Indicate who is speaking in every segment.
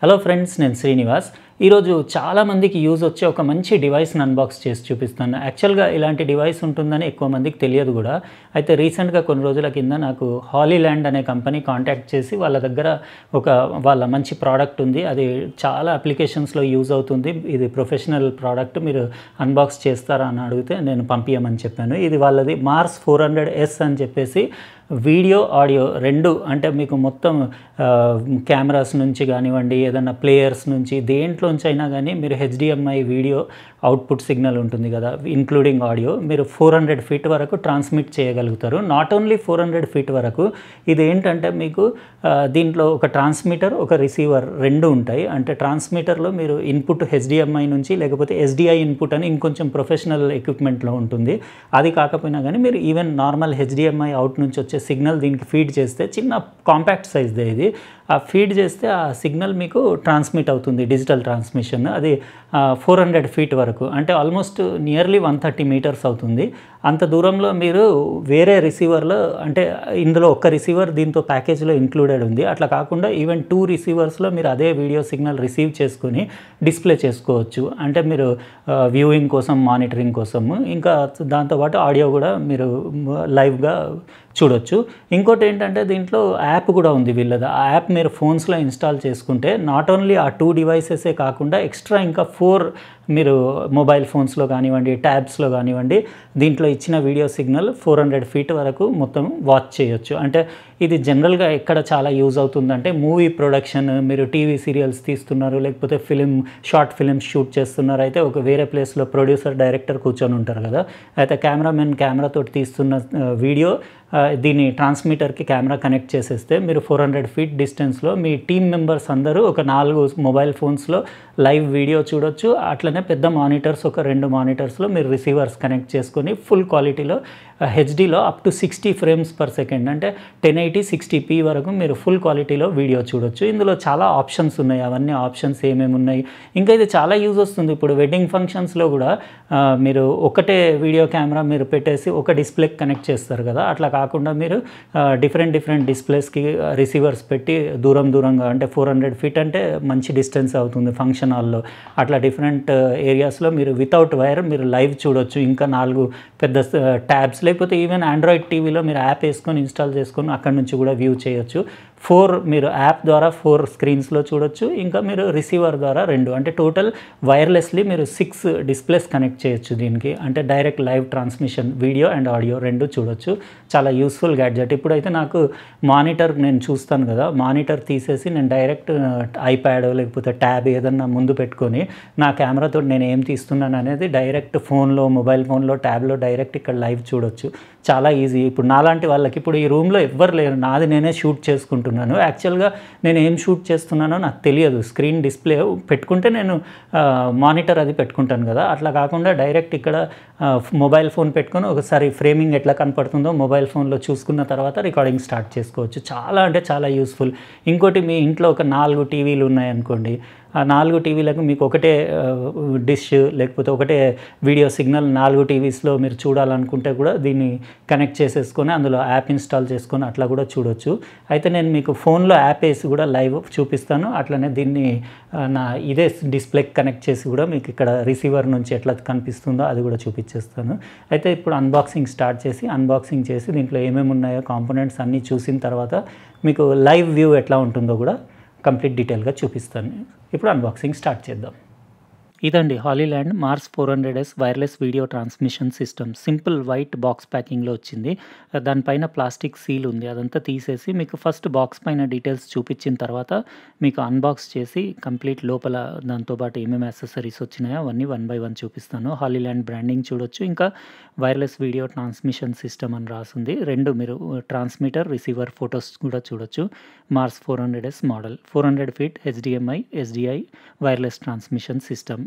Speaker 1: hello friends నేను శ్రీనివాస్ ఈరోజు చాలామందికి యూజ్ వచ్చే ఒక మంచి డివైస్ని అన్బాక్స్ చేసి చూపిస్తాను యాక్చువల్గా ఇలాంటి డివైస్ ఉంటుందని ఎక్కువ మందికి తెలియదు కూడా అయితే రీసెంట్గా కొన్ని రోజుల కింద నాకు హాలీల్యాండ్ అనే కంపెనీ కాంటాక్ట్ చేసి వాళ్ళ దగ్గర ఒక వాళ్ళ మంచి ప్రోడక్ట్ ఉంది అది చాలా అప్లికేషన్స్లో యూజ్ అవుతుంది ఇది ప్రొఫెషనల్ ప్రోడక్ట్ మీరు అన్బాక్స్ చేస్తారా అని అడిగితే నేను పంపించమని చెప్పాను ఇది వాళ్ళది మార్స్ ఫోర్ హండ్రెడ్ ఎస్ అని చెప్పేసి వీడియో ఆడియో రెండు అంటే మీకు మొత్తం కెమెరాస్ నుంచి కానివ్వండి ఏదైనా ప్లేయర్స్ నుంచి దేంట్లోంచి అయినా కానీ మీరు హెచ్డిఎంఐ వీడియో అవుట్పుట్ సిగ్నల్ ఉంటుంది కదా ఇంక్లూడింగ్ ఆడియో మీరు ఫోర్ హండ్రెడ్ ఫీట్ వరకు ట్రాన్స్మిట్ చేయగలుగుతారు not only four hundred feet వరకు ఇది ఏంటంటే మీకు ఆ, దీంట్లో ఒక ట్రాన్స్మిటర్ ఒక రిసీవర్ రెండు ఉంటాయి అంటే ట్రాన్స్మిటర్లో మీరు ఇన్పుట్ హెచ్డిఎంఐ నుంచి లేకపోతే ఎస్డిఐ ఇన్పుట్ అని ఇంకొంచెం ప్రొఫెషనల్ ఎక్విప్మెంట్లో ఉంటుంది అది కాకపోయినా కానీ మీరు ఈవెన్ నార్మల్ హెచ్డిఎంఐ అవుట్ నుంచి వచ్చే సిగ్నల్ దీనికి ఫీడ్ చేస్తే చిన్న కాంపాక్ట్ సైజ్దే ఇది ఆ ఫీడ్ చేస్తే ఆ సిగ్నల్ మీకు ట్రాన్స్మిట్ అవుతుంది డిజిటల్ ట్రాన్స్మిషన్ అది ఫోర్ హండ్రెడ్ ఫీట్ వరకు అంటే almost nearly one thirty metres అవుతుంది అంత దూరంలో మీరు వేరే రిసీవర్లో అంటే ఇందులో ఒక్క రిసీవర్ దీంతో ప్యాకేజ్లో ఇంక్లూడెడ్ ఉంది అట్లా కాకుండా ఈవెన్ టూ రిసీవర్స్లో మీరు అదే వీడియో సిగ్నల్ రిసీవ్ చేసుకొని డిస్ప్లే చేసుకోవచ్చు అంటే మీరు వ్యూయింగ్ కోసం మానిటరింగ్ కోసం ఇంకా దాంతోపాటు ఆడియో కూడా మీరు లైవ్గా చూడొచ్చు ఇంకోటి ఏంటంటే దీంట్లో యాప్ కూడా ఉంది వీళ్ళది ఆ యాప్ మీరు ఫోన్స్లో ఇన్స్టాల్ చేసుకుంటే నాట్ ఓన్లీ ఆ టూ డివైసెసే కాకుండా ఎక్స్ట్రా ఇంకా ఫోర్ మీరు మొబైల్ ఫోన్స్లో కానివ్వండి ట్యాబ్స్లో కానివ్వండి దీంట్లో ఇచ్చిన video signal four hundred feet వరకు మొత్తం వాచ్ చేయొచ్చు అంటే ఇది జనరల్గా ఎక్కడ చాలా యూజ్ అవుతుందంటే మూవీ ప్రొడక్షన్ మీరు టీవీ సీరియల్స్ తీస్తున్నారు లేకపోతే ఫిలిం షార్ట్ ఫిలిమ్స్ షూట్ చేస్తున్నారు అయితే ఒక వేరే ప్లేస్లో ప్రొడ్యూసర్ డైరెక్టర్ కూర్చొని ఉంటారు కదా అయితే కెమెరామెన్ కెమెరాతో తీస్తున్న ఆ, వీడియో ఆ, దీన్ని ట్రాన్స్మిటర్కి కెమెరా కనెక్ట్ చేసేస్తే మీరు ఫోర్ హండ్రెడ్ ఫీట్ డిస్టెన్స్లో మీ టీమ్ మెంబర్స్ అందరూ ఒక నాలుగు మొబైల్ ఫోన్స్లో లైవ్ వీడియో చూడొచ్చు అట్లనే పెద్ద మానిటర్స్ ఒక రెండు మానిటర్స్లో మీరు రిసీవర్స్ కనెక్ట్ చేసుకొని ఫుల్ క్వాలిటీలో హెచ్డీలో up to sixty frames per second అంటే టెన్ ఎయిటీ సిక్స్టీ పీ వరకు మీరు ఫుల్ క్వాలిటీలో వీడియో చూడొచ్చు ఇందులో చాలా ఆప్షన్స్ ఉన్నాయి అవన్నీ ఆప్షన్స్ ఏమేమి ఉన్నాయి ఇంకా ఇది చాలా యూజ్ వస్తుంది ఇప్పుడు వెడ్డింగ్ ఫంక్షన్స్లో కూడా ఆ, మీరు ఒకటే వీడియో కెమెరా మీరు పెట్టేసి ఒక డిస్ప్లేకి కనెక్ట్ చేస్తారు కదా అట్లా కాకుండా మీరు డిఫరెంట్ డిఫరెంట్ డిస్ప్లేస్కి రిసీవర్స్ పెట్టి దూరం దూరంగా అంటే ఫోర్ హండ్రెడ్ ఫీట్ అంటే మంచి డిస్టెన్స్ అవుతుంది ఫంక్షన్ హాల్లో అట్లా డిఫరెంట్ ఏరియాస్లో మీరు వితౌట్ వైర్ మీరు లైవ్ చూడొచ్చు ఇంకా నాలుగు పెద్ద ట్యాబ్స్ లేకపోతే ఈవెన్ ఆండ్రాయిడ్ టీవీలో మీరు యాప్ వేసుకొని ఇన్స్టాల్ చేసుకొని అక్కడ నుంచి కూడా వ్యూ చేయొచ్చు ఫోర్ మీరు యాప్ ద్వారా ఫోర్ స్క్రీన్స్లో చూడొచ్చు ఇంకా మీరు రిసీవర్ ద్వారా రెండు అంటే టోటల్ వైర్లెస్లీ మీరు సిక్స్ డిస్ప్లేస్ కనెక్ట్ చేయొచ్చు దీనికి అంటే direct live transmission video and audio రెండు చూడొచ్చు చాలా యూస్ఫుల్ గ్యాడ్జెట్ ఇప్పుడైతే నాకు మానిటర్ నేను చూస్తాను కదా మానిటర్ తీసేసి నేను డైరెక్ట్ ఐప్యాడ్ లేకపోతే ట్యాబ్ ఏదన్నా ముందు పెట్టుకొని నా కెమెరాతో నేను ఏం తీస్తున్నాను అనేది డైరెక్ట్ ఫోన్లో మొబైల్ ఫోన్లో ట్యాబ్లో డైరెక్ట్ ఇక్కడ లైవ్ చూడొచ్చు చాలా ఈజీ ఇప్పుడు నాలాంటి వాళ్ళకి ఇప్పుడు ఈ రూమ్లో ఎవ్వరు లేరు నాది నేనే షూట్ చేసుకుంటున్నాను యాక్చువల్గా నేను ఏం షూట్ చేస్తున్నానో నాకు తెలియదు స్క్రీన్ డిస్ప్లే పెట్టుకుంటే నేను మానిటర్ అది పెట్టుకుంటాను కదా అట్లా కాకుండా డైరెక్ట్ ఇక్కడ మొబైల్ ఫోన్ పెట్టుకొని ఒకసారి ఫ్రేమింగ్ ఎట్లా కనపడుతుందో మొబైల్ ఫోన్లో చూసుకున్న తర్వాత రికార్డింగ్ స్టార్ట్ చేసుకోవచ్చు చాలా అంటే చాలా యూస్ఫుల్ ఇంకోటి మీ ఇంట్లో ఒక నాలుగు టీవీలు ఉన్నాయనుకోండి ఆ నాలుగు టీవీలకు మీకు ఒకటే డిష్ లేకపోతే ఒకటే వీడియో సిగ్నల్ నాలుగు టీవీస్లో మీరు చూడాలనుకుంటే కూడా దీన్ని కనెక్ట్ చేసేసుకొని అందులో యాప్ ఇన్స్టాల్ చేసుకొని అట్లా కూడా చూడొచ్చు అయితే నేను మీకు ఫోన్లో యాప్ వేసి కూడా లైవ్ చూపిస్తాను అట్లనే దీన్ని ఆ, నా ఇదే డిస్ప్లేకి కనెక్ట్ చేసి కూడా మీకు ఇక్కడ రిసీవర్ నుంచి ఎట్లా కనిపిస్తుందో అది కూడా చూపించేస్తాను అయితే ఇప్పుడు అన్బాక్సింగ్ స్టార్ట్ చేసి అన్బాక్సింగ్ చేసి దీంట్లో ఏమేమి ఉన్నాయో కాంపోనెంట్స్ అన్నీ చూసిన తర్వాత మీకు లైవ్ వ్యూ ఎట్లా ఉంటుందో కూడా కంప్లీట్ డీటెయిల్గా చూపిస్తాను ఇప్పుడు అన్బాక్సింగ్ స్టార్ట్ చేద్దాం ఇదండి Hollyland Mars four hundred S wireless video transmission system simple white box ప్యాకింగ్లో వచ్చింది దానిపైన ప్లాస్టిక్ సీల్ ఉంది అదంతా తీసేసి మీకు ఫస్ట్ బాక్స్ పైన డీటెయిల్స్ చూపించిన తర్వాత మీకు అన్బాక్స్ చేసి కంప్లీట్ లోపల దాంతోపాటు ఏమేమి యాక్సెసరీస్ వచ్చినాయో అవన్నీ వన్ బై వన్ చూపిస్తాను హాలీల్యాండ్ బ్రాండింగ్ చూడొచ్చు ఇంకా వైర్లెస్ వీడియో ట్రాన్స్మిషన్ సిస్టమ్ అని రాసింది రెండు మీరు ట్రాన్స్మిటర్ రిసీవర్ ఫొటోస్ కూడా చూడొచ్చు Mars four hundred S model four hundred feet HDMI SDI wireless transmission system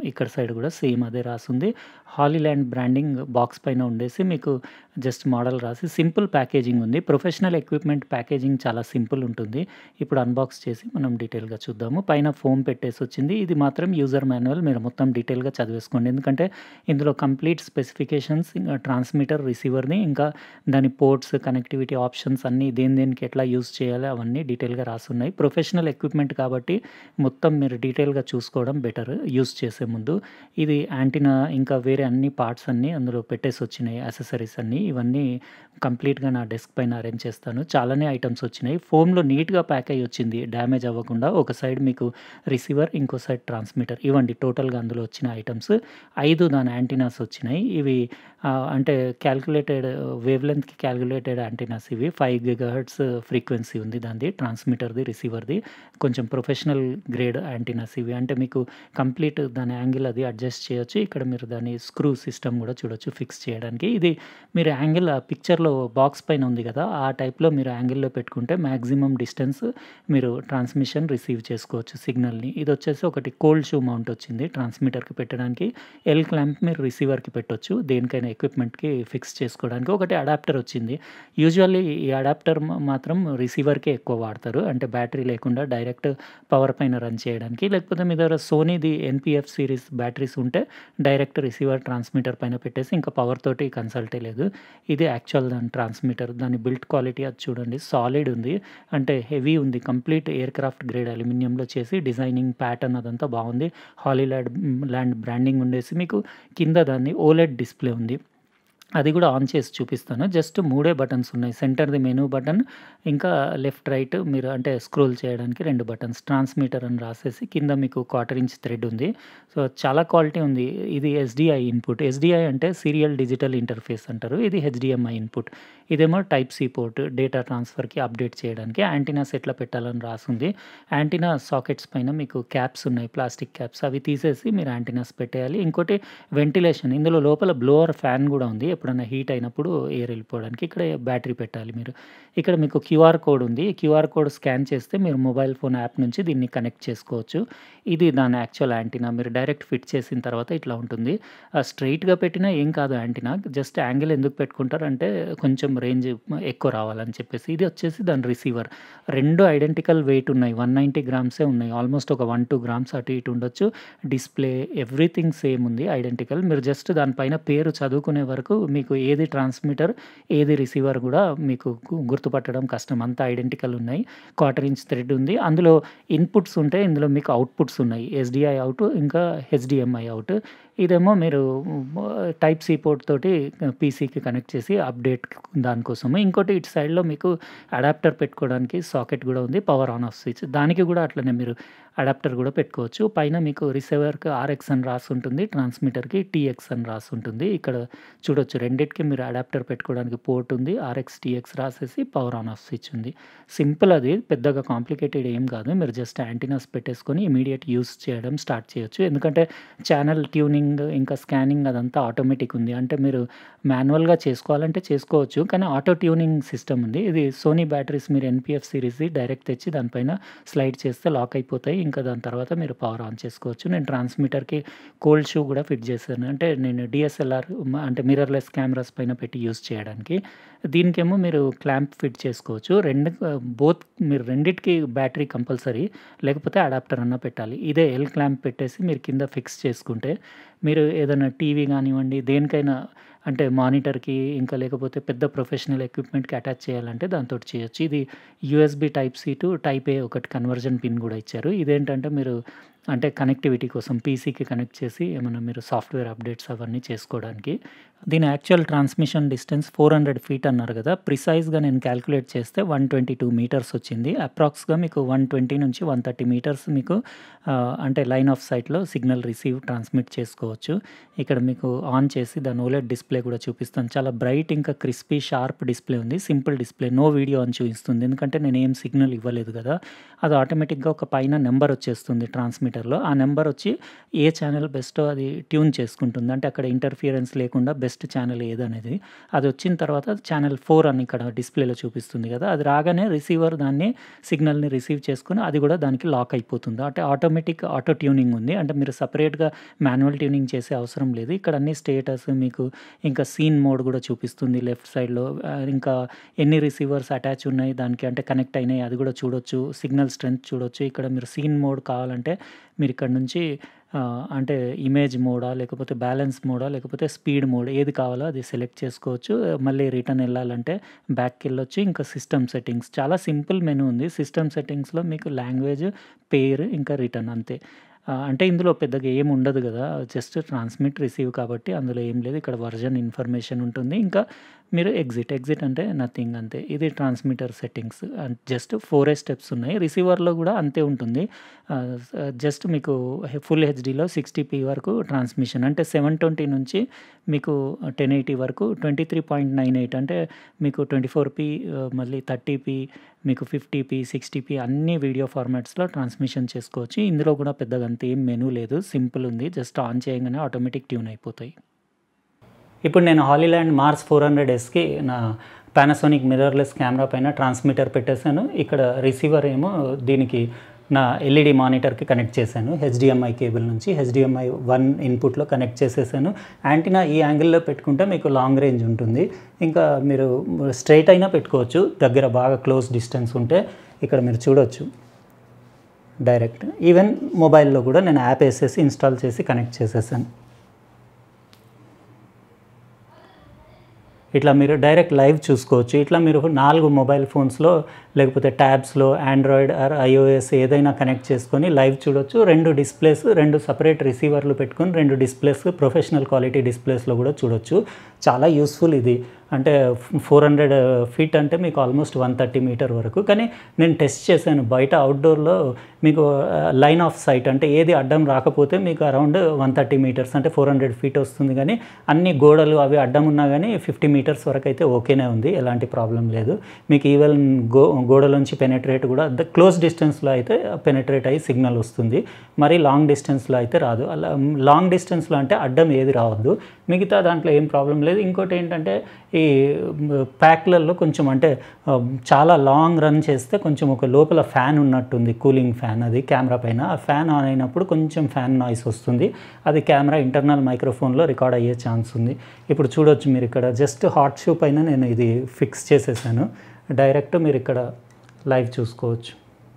Speaker 1: ఇక్కడ సైడ్ కూడా సేమ్ అదే రాసుంది హాలీల్యాండ్ బ్రాండింగ్ బాక్స్ పైన ఉండేసి మీకు జస్ట్ మోడల్ రాసి సింపుల్ ప్యాకేజింగ్ ఉంది ప్రొఫెషనల్ ఎక్విప్మెంట్ ప్యాకేజింగ్ చాలా సింపుల్ ఉంటుంది ఇప్పుడు అన్బాక్స్ చేసి మనం డీటెయిల్గా చూద్దాము పైన ఫోమ్ పెట్టేసి వచ్చింది ఇది మాత్రం యూజర్ మాన్యువల్ మీరు మొత్తం డీటెయిల్గా చదివేసుకోండి ఎందుకంటే ఇందులో కంప్లీట్ స్పెసిఫికేషన్స్ ఇంకా ట్రాన్స్మిటర్ రిసీవర్ని ఇంకా దాని పోర్ట్స్ కనెక్టివిటీ ఆప్షన్స్ అన్నీ దేని దేనికి ఎట్లా యూజ్ చేయాలి అవన్నీ డీటెయిల్గా రాసున్నాయి ప్రొఫెషనల్ ఎక్విప్మెంట్ కాబట్టి మొత్తం మీరు డీటెయిల్గా చూసుకోవడం బెటర్ యూజ్ చేసే ముందు ఇది యాంటీనా ఇంకా వేరే అన్ని పార్ట్స్ అన్నీ అందులో పెట్టేసి వచ్చినాయి అసెసరీస్ అన్నీ ఇవన్నీ కంప్లీట్గా నా డెస్క్ పైన అరేంజ్ చేస్తాను చాలానే ఐటమ్స్ వచ్చినాయి ఫోమ్లో నీట్గా ప్యాక్ అయ్యి వచ్చింది డ్యామేజ్ అవ్వకుండా ఒక సైడ్ మీకు రిసీవర్ ఇంకో సైడ్ ట్రాన్స్మిటర్ ఇవ్వండి టోటల్గా అందులో వచ్చిన ఐటమ్స్ ఐదు దాని యాంటీనాస్ వచ్చినాయి ఇవి ఆ, అంటే క్యాల్కులేటెడ్ వేవ్ లెంత్కి క్యాల్కులేటెడ్ యాంటీనాస్ ఇవి ఫైవ్ గిగాహర్ట్స్ ఫ్రీక్వెన్సీ ఉంది దానిది ట్రాన్స్మిటర్ది రిసీవర్ది కొంచెం ప్రొఫెషనల్ గ్రేడ్ యాంటీనాస్ ఇవి అంటే మీకు కంప్లీట్ దాని యాంగిల్ అది అడ్జస్ట్ చేయొచ్చు ఇక్కడ మీరు దాని స్క్రూ సిస్టమ్ కూడా చూడొచ్చు ఫిక్స్ చేయడానికి ఇది మీరు యాంగిల్ ఆ పిక్చర్లో బాక్స్ పైన ఉంది కదా ఆ టైప్లో మీరు యాంగిల్లో పెట్టుకుంటే మ్యాక్సిమం డిస్టెన్స్ మీరు ట్రాన్స్మిషన్ రిసీవ్ చేసుకోవచ్చు సిగ్నల్ని ఇది వచ్చేసి ఒకటి కోల్డ్ షూ మౌంట్ వచ్చింది ట్రాన్స్మిటర్కి పెట్టడానికి ఎల్ క్లాంప్ మీరు రిసీవర్కి పెట్టొచ్చు దేనికైనా ఎక్విప్మెంట్కి ఫిక్స్ చేసుకోవడానికి ఒకటి అడాప్టర్ వచ్చింది యూజువల్లీ ఈ అడాప్టర్ మాత్రం రిసీవర్కే ఎక్కువ వాడతారు అంటే బ్యాటరీ లేకుండా డైరెక్ట్ పవర్ పైన రన్ చేయడానికి లేకపోతే మీ దగ్గర సోనీది ఎన్పిఎఫ్ సిరీస్ బ్యాటరీస్ ఉంటే డైరెక్ట్ రిసీవర్ ట్రాన్స్మిటర్ పైన పెట్టేసి ఇంకా పవర్ తోటి కన్సల్టే లేదు ఇది యాక్చువల్ దాని ట్రాన్స్మిటర్ దాని బిల్ట్ క్వాలిటీ అది చూడండి సాలిడ్ ఉంది అంటే హెవీ ఉంది కంప్లీట్ ఎయిర్ క్రాఫ్ట్ గ్రేడ్ అల్యూమినియంలో చేసి డిజైనింగ్ ప్యాటర్న్ అదంతా బాగుంది హాలీలాండ్ ల్యాండ్ బ్రాండింగ్ ఉండేసి మీకు కింద దాన్ని ఓలెడ్ డిస్ప్లే ఉంది అది కూడా ఆన్ చేసి చూపిస్తాను జస్ట్ మూడే బటన్స్ ఉన్నాయి సెంటర్ది మెనూ బటన్ ఇంకా లెఫ్ట్ రైట్ మీరు అంటే స్క్రోల్ చేయడానికి రెండు బటన్స్ ట్రాన్స్మిటర్ అని రాసేసి కింద మీకు క్వార్టర్ ఇంచ్ థ్రెడ్ ఉంది సో చాలా క్వాలిటీ ఉంది ఇది ఎస్డిఐ ఇన్పుట్ ఎస్డిఐ అంటే సీరియల్ డిజిటల్ ఇంటర్ఫేస్ అంటారు ఇది హెచ్డిఎంఐ ఇన్పుట్ ఇదేమో టైప్ సి పోర్ట్ డేటా ట్రాన్స్ఫర్కి అప్డేట్ చేయడానికి యాంటీనాస్ ఎట్లా పెట్టాలని రాసుంది యాంటీనా సాకెట్స్ పైన మీకు క్యాప్స్ ఉన్నాయి ప్లాస్టిక్ క్యాప్స్ అవి తీసేసి మీరు యాంటీనాస్ పెట్టేయాలి ఇంకోటి వెంటిలేషన్ ఇందులో లోపల బ్లోవర్ ఫ్యాన్ కూడా ఉంది ఎప్పుడైనా హీట్ అయినప్పుడు ఎయిర్ వెళ్ళిపోవడానికి ఇక్కడ బ్యాటరీ పెట్టాలి మీరు ఇక్కడ మీకు క్యూఆర్ కోడ్ ఉంది క్యూఆర్ కోడ్ స్కాన్ చేస్తే మీరు మొబైల్ ఫోన్ యాప్ నుంచి దీన్ని కనెక్ట్ చేసుకోవచ్చు ఇది దాని యాక్చువల్ యాంటీనా మీరు డైరెక్ట్ ఫిట్ చేసిన తర్వాత ఇట్లా ఉంటుంది స్ట్రైట్గా పెట్టినా ఏం కాదు యాంటీనా జస్ట్ యాంగిల్ ఎందుకు పెట్టుకుంటారు అంటే కొంచెం రేంజ్ ఎక్కువ రావాలని చెప్పేసి ఇది వచ్చేసి దాని రిసీవర్ రెండు ఐడెంటికల్ వెయిట్ ఉన్నాయి వన్ నైంటీ గ్రామ్సే ఉన్నాయి ఆల్మోస్ట్ ఒక వన్ టూ గ్రామ్స్ అటు ఇటు ఉండొచ్చు డిస్ప్లే ఎవ్రీథింగ్ సేమ్ ఉంది ఐడెంటికల్ మీరు జస్ట్ దానిపైన పేరు చదువుకునే వరకు మీకు ఏది ట్రాన్స్మిటర్ ఏది రిసీవర్ కూడా మీకు గు- గుర్తుపట్టడం కష్టం అంత ఐడెంటికల్ ఉన్నాయి క్వార్టర్ ఇంచ్ థ్రెడ్ ఉంది అందులో ఇన్పుట్స్ ఉంటాయి ఇందులో మీకు అవుట్పుట్స్ ఉన్నాయి ఎస్డిఐ అవుట్ ఇంకా హెచ్డిఎంఐ అవుట్ ఇదేమో మీరు టైప్ సి పోర్ట్ తోటి పీసీకి కనెక్ట్ చేసి అప్డేట్ దానికోసము ఇంకోటి ఇటు సైడ్లో మీకు అడాప్టర్ పెట్టుకోవడానికి సాకెట్ కూడా ఉంది పవర్ ఆన్ ఆఫ్ స్విచ్ దానికి కూడా అట్లనే మీరు అడాప్టర్ కూడా పెట్టుకోవచ్చు పైన మీకు రిసీవర్కి ఆర్ఎక్స్ అని రాసి ఉంటుంది ట్రాన్స్మిటర్కి టీఎక్స్ అని రాసి ఉంటుంది ఇక్కడ చూడొచ్చు రెండింటికి మీరు అడాప్టర్ పెట్టుకోవడానికి పోర్ట్ ఉంది ఆర్ఎక్స్ టీఎక్స్ రాసేసి పవర్ ఆన్ ఆఫ్ స్విచ్ ఉంది సింపుల్ అది పెద్దగా కాంప్లికేటెడ్ ఏం కాదు మీరు జస్ట్ యాంటీనాస్ పెట్టేసుకొని ఇమీడియట్ యూస్ చేయడం స్టార్ట్ చేయొచ్చు ఎందుకంటే ఛానల్ ట్యూనింగ్ ఇంకా స్కానింగ్ అదంతా ఆటోమేటిక్ ఉంది అంటే మీరు మాన్యువల్గా చేసుకోవాలంటే చేసుకోవచ్చు కానీ ఆటో ట్యూనింగ్ సిస్టమ్ ఉంది ఇది సోనీ బ్యాటరీస్ మీరు ఎన్పిఎఫ్ సిరీస్ డైరెక్ట్ తెచ్చి దానిపైన స్లైడ్ చేస్తే లాక్ అయిపోతాయి ఇంకా దాని తర్వాత మీరు పవర్ ఆన్ చేసుకోవచ్చు నేను ట్రాన్స్మిటర్కి కోల్డ్ షూ కూడా ఫిట్ చేశాను అంటే నేను డిఎస్ఎల్ఆర్ అంటే మిర్రర్లెస్ కెమెరాస్ పైన పెట్టి యూస్ చేయడానికి దీనికేమో మీరు క్లాంప్ ఫిట్ చేసుకోవచ్చు రెండు బోత్ మీరు రెండిటికి బ్యాటరీ కంపల్సరీ లేకపోతే అడాప్టర్ అన్న పెట్టాలి ఇదే ఎల్ క్లాంప్ పెట్టేసి మీరు కింద ఫిక్స్ చేసుకుంటే మీరు ఏదైనా టీవీ కానివ్వండి దేనికైనా అంటే మానిటర్కి ఇంకా లేకపోతే పెద్ద ప్రొఫెషనల్ ఎక్విప్మెంట్కి అటాచ్ చేయాలంటే దాంతో చేయొచ్చు ఇది USB type C to type A ఒకటి కన్వర్జన్ పిన్ కూడా ఇచ్చారు ఇదేంటంటే మీరు అంటే కనెక్టివిటీ కోసం పీసీకి కనెక్ట్ చేసి ఏమైనా మీరు సాఫ్ట్వేర్ అప్డేట్స్ అవన్నీ చేసుకోవడానికి దీని actual transmission distance four hundred feet అన్నారు కదా ప్రిసైజ్గా నేను క్యాలిక్యులేట్ చేస్తే వన్ ట్వంటీ టూ మీటర్స్ వచ్చింది అప్రాక్స్గా మీకు వన్ ట్వంటీ నుంచి వన్ థర్టీ మీటర్స్ మీకు ఆ, అంటే లైన్ ఆఫ్ సైట్లో సిగ్నల్ రిసీవ్ ట్రాన్స్మిట్ చేసుకోవచ్చు ఇక్కడ మీకు ఆన్ చేసి దాని ఓలెడ్ డిస్ప్లే కూడా చూపిస్తాను చాలా బ్రైట్ ఇంకా క్రిస్పీ షార్ప్ డిస్ప్లే ఉంది సింపుల్ డిస్ప్లే నో వీడియో అని చూపిస్తుంది ఎందుకంటే నేను ఏం సిగ్నల్ ఇవ్వలేదు కదా అది ఆటోమేటిక్గా ఒక పైన నెంబర్ వచ్చేస్తుంది ట్రాన్స్మిటర్ ట్రాన్స్మిటర్లో ఆ నెంబర్ వచ్చి ఏ ఛానల్ బెస్టో అది ట్యూన్ చేసుకుంటుంది అంటే అక్కడ ఇంటర్ఫియరెన్స్ లేకుండా బెస్ట్ ఛానల్ ఏదనేది అది వచ్చిన తర్వాత ఛానల్ ఫోర్ అని ఇక్కడ డిస్ప్లేలో చూపిస్తుంది కదా అది రాగానే రిసీవర్ దాన్ని సిగ్నల్ని రిసీవ్ చేసుకుని అది కూడా దానికి లాక్ అయిపోతుంది అంటే ఆటోమేటిక్ ఆటో ట్యూనింగ్ ఉంది అంటే మీరు సపరేట్గా మాన్యువల్ ట్యూనింగ్ చేసే అవసరం లేదు ఇక్కడ అన్ని స్టేటస్ మీకు ఇంకా సీన్ మోడ్ కూడా చూపిస్తుంది లెఫ్ట్ సైడ్లో ఇంకా ఎన్ని రిసీవర్స్ అటాచ్ ఉన్నాయి దానికి అంటే కనెక్ట్ అయినాయి అది కూడా చూడొచ్చు సిగ్నల్ స్ట్రెంత్ చూడొచ్చు ఇక్కడ మీరు సీన్ మోడ్ కావాలంటే మీరు ఇక్కడ నుంచి ఆ, అంటే ఇమేజ్ మోడా లేకపోతే బ్యాలెన్స్ మోడా లేకపోతే స్పీడ్ మోడ్ ఏది కావాలో అది సెలెక్ట్ చేసుకోవచ్చు మళ్ళీ రిటర్న్ వెళ్ళాలంటే బ్యాక్కి వెళ్ళొచ్చు ఇంకా సిస్టమ్ సెట్టింగ్స్ చాలా సింపుల్ మెనూ ఉంది సిస్టమ్ సెట్టింగ్స్లో మీకు లాంగ్వేజ్ పేరు ఇంకా రిటర్న్ అంతే ఆ, అంటే ఇందులో పెద్దగా ఏం ఉండదు కదా జస్ట్ ట్రాన్స్మిట్ రిసీవ్ కాబట్టి అందులో ఏం లేదు ఇక్కడ వర్జన్ ఇన్ఫర్మేషన్ ఉంటుంది ఇంకా మీరు ఎగ్జిట్ ఎగ్జిట్ అంటే నథింగ్ అంతే ఇది transmitter settings just four a steps ఉన్నాయి రిసీవర్లో కూడా అంతే ఉంటుంది జస్ట్ మీకు ఫుల్ హెచ్డీలో సిక్స్టీ పీ వరకు ట్రాన్స్మిషన్ అంటే సెవెన్ ట్వంటీ నుంచి మీకు టెన్ ఎయిటీ వరకు twenty three point nine eight అంటే మీకు ట్వంటీ ఫోర్ పీ మళ్ళీ థర్టీ పీ మీకు ఫిఫ్టీ పీ సిక్స్టీ పీ అన్ని వీడియో ఫార్మాట్స్లో ట్రాన్స్మిషన్ చేసుకోవచ్చు ఇందులో కూడా పెద్దగా అంత ఏం మెనూ లేదు సింపుల్ ఉంది జస్ట్ ఆన్ చేయగానే ఆటోమేటిక్ ట్యూన్ అయిపోతాయి ఇప్పుడు నేను హాలీల్యాండ్ మార్స్ ఫోర్ హండ్రెడ్ ఎస్కి నా పానాసోనిక్ మిర్రర్లెస్ కెమెరా పైన ట్రాన్స్మిటర్ పెట్టేశాను ఇక్కడ రిసీవర్ ఏమో దీనికి నా ఎల్ఈడి మానిటర్కి కనెక్ట్ చేశాను హెచ్డిఎంఐ కేబుల్ నుంచి హెచ్డిఎంఐ వన్ ఇన్పుట్లో కనెక్ట్ చేసేసాను యాంటీనా ఈ యాంగిల్లో పెట్టుకుంటే మీకు లాంగ్ రేంజ్ ఉంటుంది ఇంకా మీరు స్ట్రైట్ అయినా పెట్టుకోవచ్చు దగ్గర బాగా క్లోజ్ డిస్టెన్స్ ఉంటే ఇక్కడ మీరు చూడొచ్చు డైరెక్ట్ ఈవెన్ మొబైల్లో కూడా నేను యాప్ వేసేసి ఇన్స్టాల్ చేసి కనెక్ట్ చేసేసాను ఇట్లా మీరు డైరెక్ట్ లైవ్ చూసుకోవచ్చు ఇట్లా మీరు నాలుగు మొబైల్ ఫోన్స్లో లేకపోతే ట్యాబ్స్లో ఆండ్రాయిడ్ ఆర్ ఐఓఎస్ ఏదైనా కనెక్ట్ చేసుకొని లైవ్ చూడొచ్చు రెండు డిస్ప్లేస్ రెండు సపరేట్ రిసీవర్లు పెట్టుకొని రెండు డిస్ప్లేస్ ప్రొఫెషనల్ క్వాలిటీ డిస్ప్లేస్లో కూడా చూడొచ్చు చాలా యూస్ఫుల్ ఇది అంటే ఫోర్ హండ్రెడ్ ఫీట్ అంటే మీకు ఆల్మోస్ట్ వన్ థర్టీ మీటర్ వరకు కానీ నేను టెస్ట్ చేశాను బయట అవుట్డోర్లో మీకు లైన్ ఆఫ్ సైట్ అంటే ఏది అడ్డం రాకపోతే మీకు అరౌండ్ వన్ థర్టీ మీటర్స్ అంటే ఫోర్ హండ్రెడ్ ఫీట్ వస్తుంది కానీ అన్ని గోడలు అవి అడ్డం ఉన్నా కానీ ఫిఫ్టీ మీటర్స్ వరకు అయితే ఓకేనే ఉంది ఎలాంటి ప్రాబ్లం లేదు మీకు ఈవెన్ గో గోడలోంచి పెనట్రేట్ కూడా ద క్లోజ్ డిస్టెన్స్లో అయితే పెనట్రేట్ అయ్యి సిగ్నల్ వస్తుంది మరి లాంగ్ డిస్టెన్స్లో అయితే రాదు అలా లాంగ్ డిస్టెన్స్లో అంటే అడ్డం ఏది రావద్దు మిగతా దాంట్లో ఏం ప్రాబ్లం లేదు ఇంకోటి ఏంటంటే ఈ ప్యాక్లలో కొంచెం అంటే ఆ, చాలా లాంగ్ రన్ చేస్తే కొంచెం ఒక లోపల ఫ్యాన్ ఉన్నట్టుంది కూలింగ్ ఫ్యాన్ అది కెమెరా పైన ఆ ఫ్యాన్ ఆన్ అయినప్పుడు కొంచెం ఫ్యాన్ నాయిస్ వస్తుంది అది కెమెరా ఇంటర్నల్ మైక్రోఫోన్లో రికార్డ్ అయ్యే ఛాన్స్ ఉంది ఇప్పుడు చూడొచ్చు మీరు ఇక్కడ జస్ట్ హాట్ షూ పైన నేను ఇది ఫిక్స్ చేసేసాను డైరెక్ట్ మీరు ఇక్కడ లైవ్ చూసుకోవచ్చు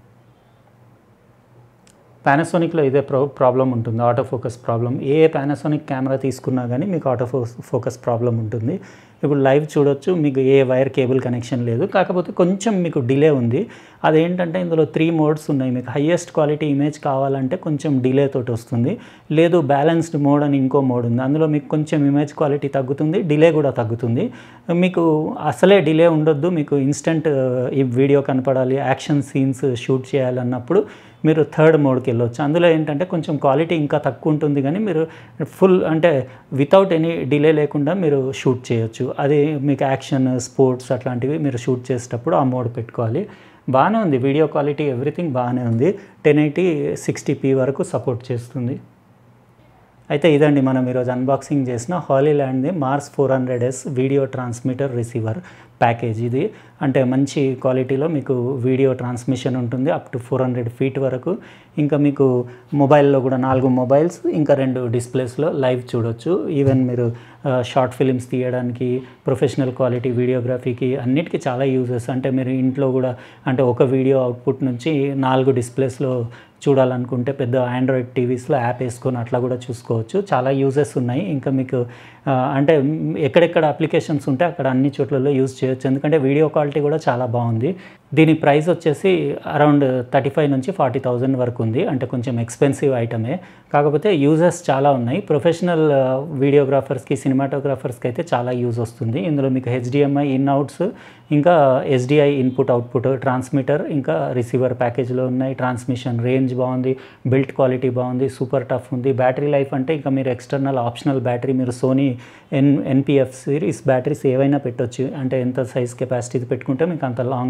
Speaker 1: పానాసోనిక్లో ఇదే ప్రో ప్రాబ్లం ఉంటుంది ఆటో ఫోకస్ ప్రాబ్లం ఏ పానాసోనిక్ కెమెరా తీసుకున్నా కానీ మీకు ఆటో ఫో ఫోకస్ ప్రాబ్లం ఉంటుంది ఇప్పుడు లైవ్ చూడొచ్చు మీకు ఏ వైర్ కేబుల్ కనెక్షన్ లేదు కాకపోతే కొంచెం మీకు డిలే ఉంది అదేంటంటే ఇందులో త్రీ మోడ్స్ ఉన్నాయి మీకు హయ్యెస్ట్ క్వాలిటీ ఇమేజ్ కావాలంటే కొంచెం డిలే తోటి వస్తుంది లేదు బ్యాలెన్స్డ్ మోడ్ అని ఇంకో మోడ్ ఉంది అందులో మీకు కొంచెం ఇమేజ్ క్వాలిటీ తగ్గుతుంది డిలే కూడా తగ్గుతుంది మీకు అసలే డిలే ఉండొద్దు మీకు ఇన్స్టెంట్ ఈ వీడియో కనపడాలి యాక్షన్ సీన్స్ షూట్ చేయాలన్నప్పుడు మీరు థర్డ్ మోడ్కి వెళ్ళొచ్చు అందులో ఏంటంటే కొంచెం క్వాలిటీ ఇంకా తక్కువ ఉంటుంది కానీ మీరు ఫుల్ అంటే వితౌట్ ఎనీ డిలే లేకుండా మీరు షూట్ చేయొచ్చు అది మీకు యాక్షన్ స్పోర్ట్స్ అట్లాంటివి మీరు షూట్ చేసేటప్పుడు ఆ మోడ్ పెట్టుకోవాలి బాగానే ఉంది వీడియో క్వాలిటీ ఎవ్రీథింగ్ బాగానే ఉంది టెన్ ఎయిటీ సిక్స్టీ పీ వరకు సపోర్ట్ చేస్తుంది అయితే ఇదండి మనం ఈరోజు అన్బాక్సింగ్ చేసిన హాలీల్యాండ్ది Mars four hundred S video transmitter receiver package ఇది అంటే మంచి క్వాలిటీలో మీకు వీడియో ట్రాన్స్మిషన్ ఉంటుంది up to four hundred feet వరకు ఇంకా మీకు మొబైల్లో కూడా నాలుగు మొబైల్స్ ఇంకా రెండు డిస్ప్లేస్లో లైవ్ చూడొచ్చు ఈవెన్ మీరు షార్ట్ ఫిలిమ్స్ తీయడానికి ప్రొఫెషనల్ క్వాలిటీ వీడియోగ్రఫీకి అన్నిటికీ చాలా యూజెస్ అంటే మీరు ఇంట్లో కూడా అంటే ఒక వీడియో అవుట్పుట్ నుంచి నాలుగు డిస్ప్లేస్లో చూడాలనుకుంటే పెద్ద ఆండ్రాయిడ్ టీవీస్లో యాప్ వేసుకొని అట్లా కూడా చూసుకోవచ్చు చాలా యూజెస్ ఉన్నాయి ఇంకా మీకు ఆ, అంటే మ్, ఎక్కడెక్కడ అప్లికేషన్స్ ఉంటే అక్కడ అన్ని చోట్లలో యూజ్ చేయొచ్చు ఎందుకంటే వీడియో క్వాలిటీ కూడా చాలా బాగుంది దీని ప్రైస్ వచ్చేసి అరౌండ్ థర్టీ ఫైవ్ నుంచి ఫార్టీ థౌజండ్ వరకు ఉంది అంటే కొంచెం ఎక్స్పెన్సివ్ ఐటమే కాకపోతే యూజెస్ చాలా ఉన్నాయి ప్రొఫెషనల్ వీడియోగ్రాఫర్స్కి సినిమాటోగ్రాఫర్స్కి అయితే చాలా యూజ్ వస్తుంది ఇందులో మీకు హెచ్డిఎంఐ ఇన్ అవుట్స్ ఇంకా ఎస్డిఐ ఇన్పుట్ అవుట్పుట్ ట్రాన్స్మిటర్ ఇంకా రిసీవర్ ప్యాకేజ్లో ఉన్నాయి ట్రాన్స్మిషన్ రేంజ్ బాగుంది బిల్ట్ క్వాలిటీ బాగుంది సూపర్ టఫ్ ఉంది బ్యాటరీ లైఫ్ అంటే ఇంకా మీరు ఎక్స్టర్నల్ ఆప్షనల్ బ్యాటరీ మీరు Sony N NPF series batteries ఏవైనా పెట్టొచ్చు అంటే ఎంత సైజ్ కెపాసిటీ పెట్టుకుంటే మీకు అంత లాంగ్ రన్ అవుతుంది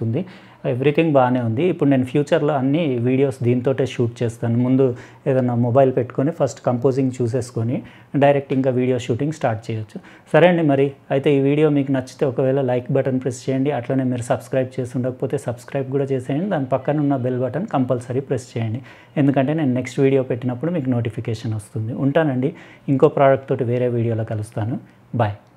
Speaker 1: అవుతుంది ఎవ్రీథింగ్ బాగానే ఉంది ఇప్పుడు నేను ఫ్యూచర్లో అన్ని వీడియోస్ దీంతోటే షూట్ చేస్తాను ముందు ఏదైనా మొబైల్ పెట్టుకొని ఫస్ట్ కంపోజింగ్ చూసేసుకొని డైరెక్ట్ ఇంకా వీడియో షూటింగ్ స్టార్ట్ చేయొచ్చు సరే అండి మరి అయితే ఈ వీడియో మీకు నచ్చితే ఒకవేళ లైక్ బటన్ ప్రెస్ చేయండి అట్లనే మీరు సబ్స్క్రైబ్ చేసి ఉండకపోతే సబ్స్క్రైబ్ కూడా చేసేయండి దాని పక్కన ఉన్న బెల్ బటన్ కంపల్సరీ ప్రెస్ చేయండి ఎందుకంటే నేను నెక్స్ట్ వీడియో పెట్టినప్పుడు మీకు నోటిఫికేషన్ వస్తుంది ఉంటానండి ఇంకో ప్రోడక్ట్ తోటి వేరే వీడియోలో కలుస్తాను బాయ్